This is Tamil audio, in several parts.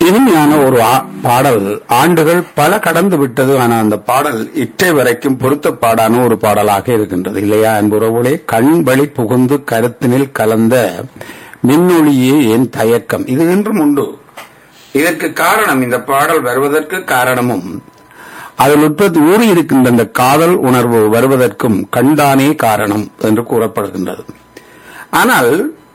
இனிமையான ஒரு ஆ- பாடல் ஆண்டுகள் பல கடந்து விட்டது ஆனா அந்த பாடல் இற்றை வரைக்கும் பொருத்தப்பாடான ஒரு பாடலாக இருக்கின்றது இல்லையா என்புறவுளே கண் வழி புகுந்து கருத்தினில் கலந்த மின்னொளியே என் தயக்கம் இது இன்றும் உண்டு இதற்கு காரணம் இந்த பாடல் வருவதற்கு காரணமும் அதில் உற்பத்தி ஊறி இருக்கின்ற அந்த காதல் உணர்வு வருவதற்கும் கண்தானே காரணம் என்று கூறப்படுகின்றது ஆனால்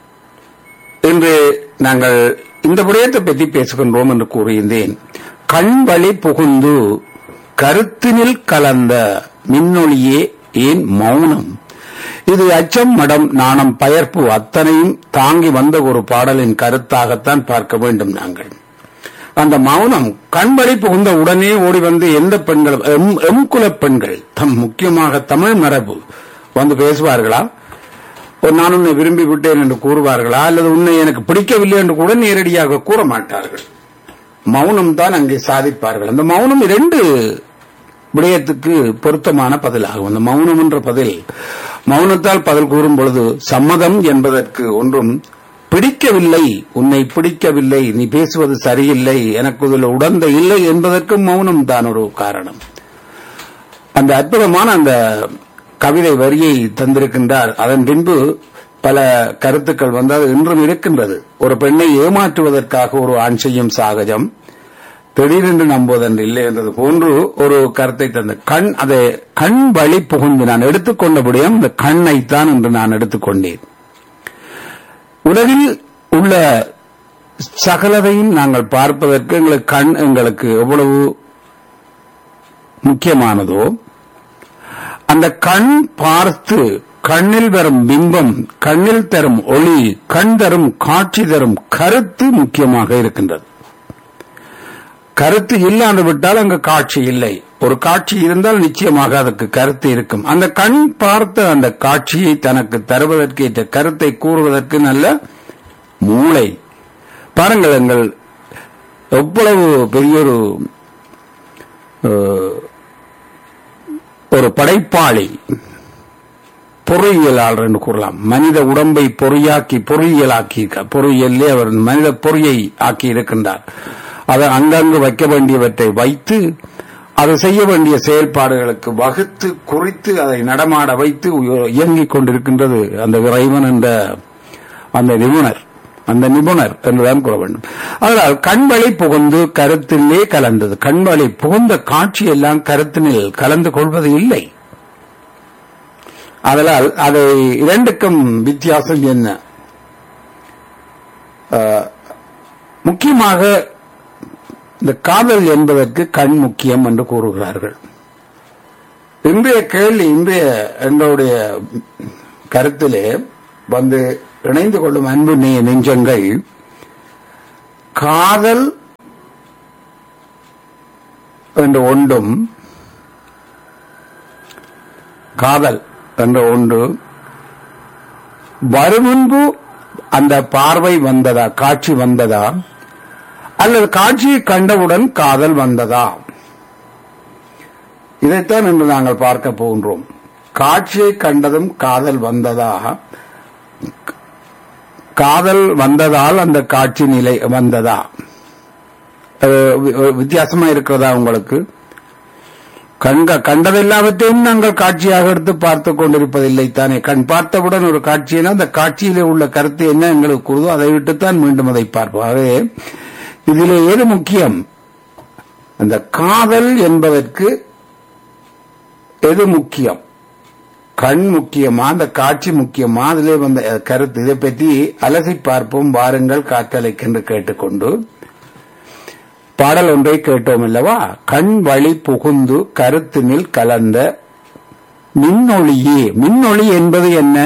இன்று நாங்கள் இந்த விடயத்தை பற்றி பேசுகின்றோம் என்று கூறியிருந்தேன் கண் வழி புகுந்து கருத்தினில் கலந்த மின்னொளியே ஏன் மௌனம் இது அச்சம் மடம் நாணம் பயர்ப்பு அத்தனையும் தாங்கி வந்த ஒரு பாடலின் கருத்தாகத்தான் பார்க்க வேண்டும் நாங்கள் அந்த மௌனம் கண்வழி புகுந்த உடனே ஓடி வந்து எந்த பெண்கள் எம் எம் குலப் பெண்கள் தம் முக்கியமாக தமிழ் மரபு வந்து பேசுவார்களா ஒரு நான் உன்னை விரும்பி விட்டேன் என்று கூறுவார்களா அல்லது உன்னை எனக்கு பிடிக்கவில்லை என்று கூட நேரடியாக கூற மாட்டார்கள் மௌனம் தான் அங்கே சாதிப்பார்கள் அந்த மௌனம் இரண்டு விடயத்துக்கு பொருத்தமான பதிலாகும் அந்த மௌனம் என்ற பதில் மௌனத்தால் பதில் கூறும் பொழுது சம்மதம் என்பதற்கு ஒன்றும் பிடிக்கவில்லை உன்னை பிடிக்கவில்லை நீ பேசுவது சரியில்லை எனக்கு இதில் உடந்த இல்லை என்பதற்கும் மௌனம் தான் ஒரு காரணம் அந்த அற்புதமான அந்த கவிதை வரியை தந்திருக்கின்றார் அதன் பின்பு பல கருத்துக்கள் வந்து அது இன்றும் இருக்கின்றது ஒரு பெண்ணை ஏமாற்றுவதற்காக ஒரு ஆண் செய்யும் சாகஜம் திடீரென்று நம்புவதென்று இல்லை என்றது போன்று ஒரு கருத்தை தந்த கண் அதை கண் வழி புகுந்து நான் எடுத்துக்கொண்டபடியும் இந்த கண்ணைத்தான் என்று நான் எடுத்துக்கொண்டேன் உலகில் உள்ள சகலதையும் நாங்கள் பார்ப்பதற்கு எங்களுக்கு கண் எங்களுக்கு எவ்வளவு முக்கியமானதோ அந்த கண் பார்த்து கண்ணில் வரும் பிம்பம் கண்ணில் தரும் ஒளி கண் தரும் காட்சி தரும் கருத்து முக்கியமாக இருக்கின்றது கருத்து இல்லாது விட்டால் அங்கு காட்சி இல்லை ஒரு காட்சி இருந்தால் நிச்சயமாக அதற்கு கருத்து இருக்கும் அந்த கண் பார்த்த அந்த காட்சியை தனக்கு தருவதற்கு ஏற்ற கருத்தை கூறுவதற்கு நல்ல மூளை பாருங்கள் எங்கள் எவ்வளவு பெரிய ஒரு அஹ், ஒரு படைப்பாளி பொறியியலாளர் என்று கூறலாம் மனித உடம்பை பொறியாக்கி பொறியியலாக்கி பொறியியலே அவர் மனித பொறியை ஆக்கி இருக்கின்றார் அதை அங்கங்கு வைக்க வேண்டியவற்றை வைத்து அதை செய்ய வேண்டிய செயல்பாடுகளுக்கு வகுத்து குறித்து அதை நடமாட வைத்து உய- இயங்கிக் கொண்டிருக்கின்றது அந்த இறைவன் என்ற அந்த நிபுணர் அந்த நிபுணர் என்றுதான் கூற வேண்டும் அதனால் கண்வழி புகுந்து கருத்திலே கலந்தது கண்வழி புகுந்த காட்சி எல்லாம் கருத்தினில் கலந்து கொள்வது இல்லை அதனால் அதை இரண்டுக்கும் வித்தியாசம் என்ன அஹ், முக்கியமாக இந்த காதல் என்பதற்கு கண் முக்கியம் என்று கூறுகிறார்கள் இன்றைய கேள்வி இன்றைய எங்களுடைய கருத்திலே வந்து இணைந்து கொள்ளும் அன்பு நெ- நெஞ்சங்கள் காதல் என்ற ஒன்றும் காதல் என்ற ஒன்று வருமுன்பு அந்த பார்வை வந்ததா காட்சி வந்ததா அல்லது காட்சியை கண்டவுடன் காதல் வந்ததா இதைத்தான் இன்று நாங்கள் பார்க்க போகின்றோம் காட்சியை கண்டதும் காதல் வந்ததா காதல் வந்ததால் அந்த காட்சி நிலை வந்ததா அஹ் வி- வித்தியாசமா இருக்கிறதா உங்களுக்கு கண்க கண்டதெல்லாவற்றையும் நாங்கள் காட்சியாக எடுத்து பார்த்து கொண்டிருப்பதில்லை தானே கண் பார்த்தவுடன் ஒரு காட்சியினா அந்த காட்சியிலே உள்ள கருத்து என்ன எங்களுக்கு கூறுதோ அதை விட்டுத்தான் மீண்டும் அதை பார்ப்போம் ஆகவே இதிலே எது முக்கியம் அந்த காதல் என்பதற்கு எது முக்கியம் கண் முக்கியமா அந்த காட்சி முக்கியமா அதிலே வந்த அஹ், கருத்து இதை பற்றி அலசி பார்ப்போம் வாருங்கள் காற்றலைக்கென்று கேட்டுக்கொண்டு பாடல் ஒன்றை கேட்டோம் அல்லவா கண் வழி புகுந்து கருத்தினில் கலந்த மின்னொளியே மின்னொளி என்பது என்ன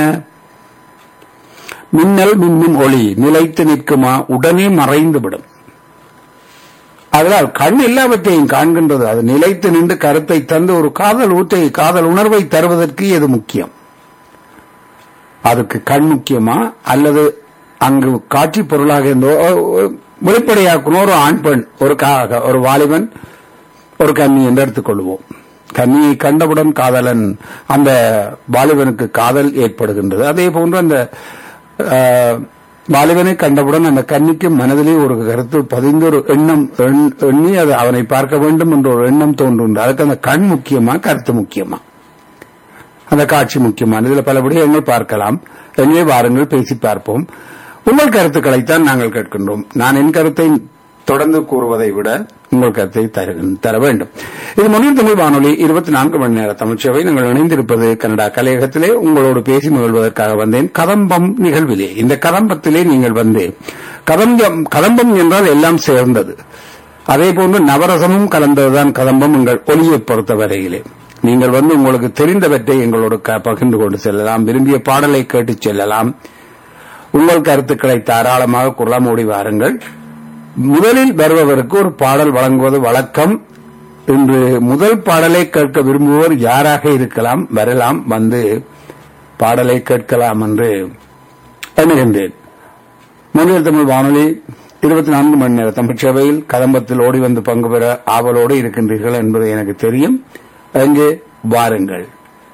மின்னல் மின்னும் ஒளி நிலைத்து நிற்குமா உடனே மறைந்துவிடும் அதனால் கண் எல்லாவற்றையும் காண்கின்றது அது நிலைத்து நின்று கருத்தை தந்து ஒரு காதல் ஊற்றை காதல் உணர்வை தருவதற்கு எது முக்கியம் அதுக்கு கண் முக்கியமா அல்லது அங்கு காட்சி பொருளாக இருந்தோ வெளிப்படையாக்கணும் ஒரு ஆண் பெண் ஒரு கா- ஒரு வாலிபன் ஒரு கன்னி என்று எடுத்துக்கொள்வோம் கன்னியை கண்டவுடன் காதலன் அந்த வாலிபனுக்கு காதல் ஏற்படுகின்றது அதே போன்று அந்த ஆஹ், வாலிபனை கண்டவுடன் அந்த கன்னிக்கு மனதிலே ஒரு கருத்து பதிந்து ஒரு எண்ணம் எண்- எண்ணி அது அவனை பார்க்க வேண்டும் என்ற ஒரு எண்ணம் தோன்றும் அதுக்கு அந்த கண் முக்கியமா கருத்து முக்கியமா அந்த காட்சி முக்கியமான இதுல பல விடயங்கள் பார்க்கலாம் எனவே வாருங்கள் பேசி பார்ப்போம் உங்கள் கருத்துக்களைத்தான் நாங்கள் கேட்கின்றோம் நான் என் கருத்தை தொடர்ந்து கூறுவதை விட உங்கள் கருத்தை தருகின்- தர வேண்டும் இது மொழியில் தமிழ் வானொலி இருபத்தி நான்கு மணி நேர தமிழ்ச்சேவை நீங்கள் இணைந்திருப்பது கனடா கலையகத்திலே உங்களோடு பேசி மகிழ்வதற்காக வந்தேன் கதம்பம் நிகழ்விலே இந்த கதம்பத்திலே நீங்கள் வந்து கதம்பம் கதம்பம் என்றால் எல்லாம் சேர்ந்தது அதே போன்று நவரசமும் கலந்ததுதான் கதம்பம் உங்கள் ஒளியை பொறுத்தவரையிலே நீங்கள் வந்து உங்களுக்கு தெரிந்தவற்றை எங்களோடு க- பகிர்ந்து கொண்டு செல்லலாம் விரும்பிய பாடலை கேட்டுச் செல்லலாம் உங்கள் கருத்துக்களை தாராளமாக குரலமோடி வாருங்கள் முதலில் வருபவருக்கு ஒரு பாடல் வழங்குவது வழக்கம் இன்று முதல் பாடலை கேட்க விரும்புவோர் யாராக இருக்கலாம் வரலாம் வந்து பாடலை கேட்கலாம் என்று எண்ணுகின்றேன் மொழியல் தமிழ் வானொலி இருபத்தி நான்கு மணி நேர தமிழ் சேவையில் கதம்பத்தில் ஓடி வந்து பங்கு பெற ஆவலோடு இருக்கின்றீர்கள் என்பது எனக்கு தெரியும் அங்கே வாருங்கள்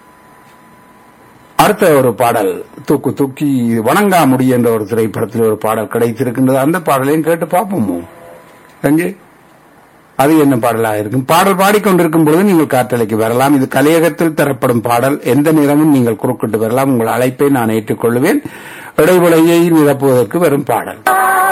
அடுத்த ஒரு பாடல் தூக்கு தூக்கி வணங்காமுடி என்ற ஒரு திரைப்படத்தில் ஒரு பாடல் கிடைத்திருக்கின்றது அந்த பாடலையும் கேட்டு பார்ப்போமோ அங்கே அது என்ன பாடலாக இருக்கும் பாடல் பாடிக்கொண்டிருக்கும் பொழுது நீங்கள் காற்றலைக்கு வரலாம் இது கலையகத்தில் தரப்படும் பாடல் எந்த நேரமும் நீங்கள் குறுக்கிட்டு வரலாம் உங்கள் அழைப்பை நான் ஏற்றுக்கொள்வேன் இடைவெளியை நிரப்புவதற்கு வரும் பாடல்